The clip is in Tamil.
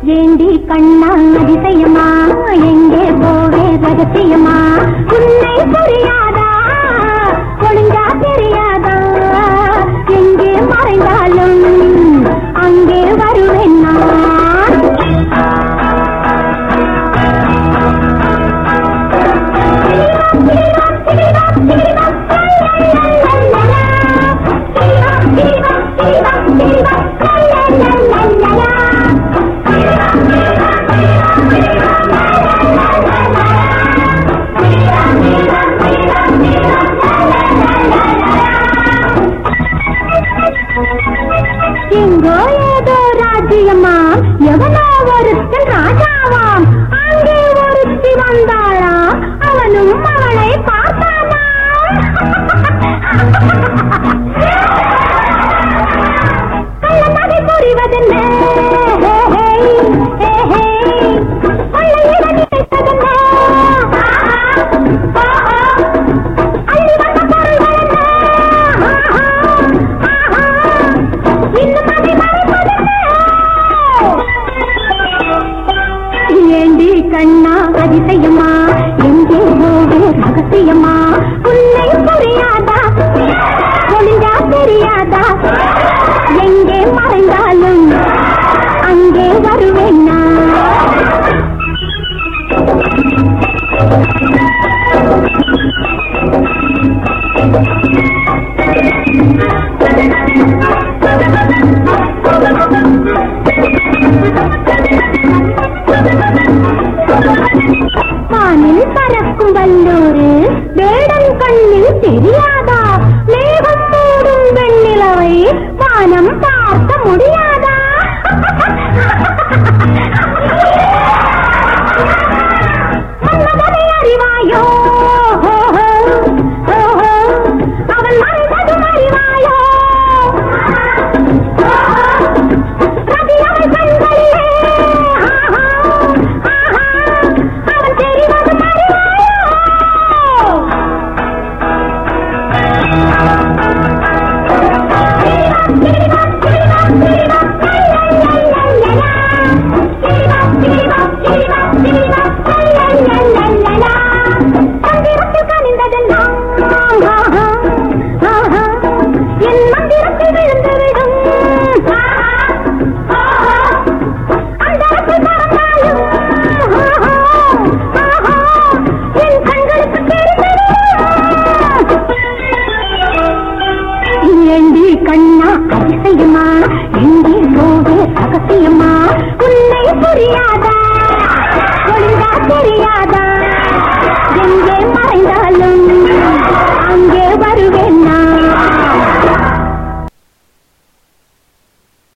ஏண்டி கண்ணா அதிசயமா எங்கே போவே ரகசியமா உன்னை புரியாதா ஒழுங்கா தெரியாதா எங்கே மறைந்தாலும் அங்கே வருவேன் நான் எங்கோ ஏதோ ராஜ்யமா எவனோ ஒருத்தன் ராஜாவாம் அங்கே ஒருத்தி வந்தாளா அவனும் அவளை பார்த்தானா கள்ளநகை புரிவதென்ன ஹே, ஹே, ஹே, ஹே. கொள்ளையிட நினைத்ததென்ன? அள்ளி வந்த பொருள்கள் என்ன? ஆஹா, ஆஹா. இன்னும் அதை மறைப்பதென்ன? ஏண்டி கண்ணா அதிசயமா எங்கே போவே ரகசியமா உன்னை புரியாதா ஒளிஞ்சா தெரியாதா எங்கே மறைந்தாலும் அங்கே வருவேன் நான் வானில் பறக்கும் வல்லூரு வேடன் கண்ணில் தெரியாதா மேகம் மூடும் வெண்ணிலவை வானம் பார்க்க முடியாதா மன்மதனை அறிவாயோ ஹோ, ஹோ, ஹோ, ஹோ. அவன் மறைந்ததும் அறிவாயோ ரதி அவள் கண்களிலே ஆஹா, ஆஹா. அவன் தெரிவதும் அறிவாயோ மந்திரத்தில் கனிந்ததெல்லாம் ஆஹா, ஆஹா, என் மந்திரத்தில் விழுந்துவிடும் அந்தரத்தில் பறந்தாலும் ஆஹா, ஆஹா, என் கண்களுக்கு தெரிந்துவிடும் ஏண்டி கண்ணா அதிசயமா எங்கே போவே ரகசியமா உன்னை புரியாதா ஒழுங்கா தெரியாதா